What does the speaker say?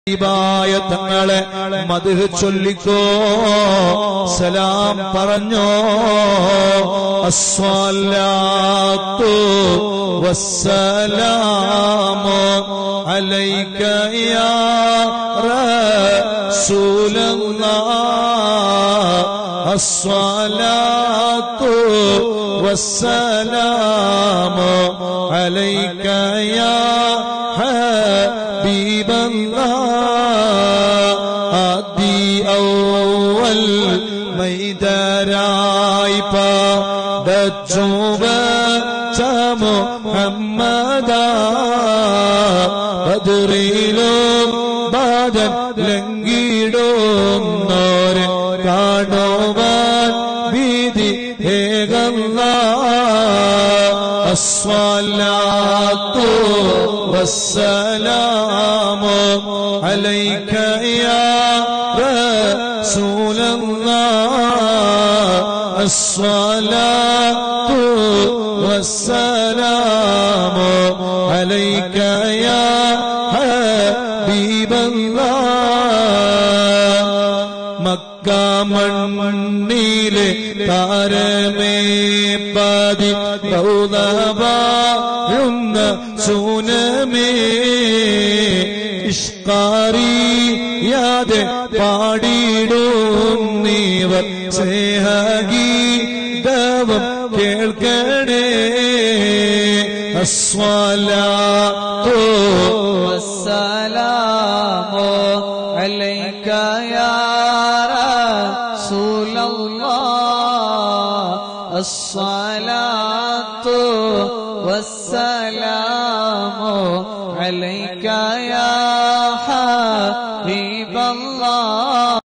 ഹബീബായ തങ്ങളെ മധു ചൊല്ലിക്കോ സലാം പറഞ്ഞോ അസ്വലാത്തു വസ്സലാമു അലൈക യാ റസൂലല്ലാഹ് അസ്വലാത്തു വസ്സലാമു അലൈക യാ حبيب الله ആദി ഔവൽ മൈദരായി പാടച്ചുവ മുഹമ്മദ ബദറിലും ബാദൻ ലംഘിടുന്നോരെ കാണുവാൻ വിധി ഏകല്ല الصلاة والسلام عليك يا رسول الله الصلاة والسلام عليك يا حبيب الله മക്കാമണ്ണിലെ താരമേ പതി കൗതവാഴുന്ന സൂനമേ ഇഷ്കാറിയാതെ പാടിയിടും നീവർ സ്നേഹഗീതവും കേൾക്കണേ അസ്വലാത്തോ والسلام عليك يا رسول الله الصلاة والسلام عليك يا حبيب الله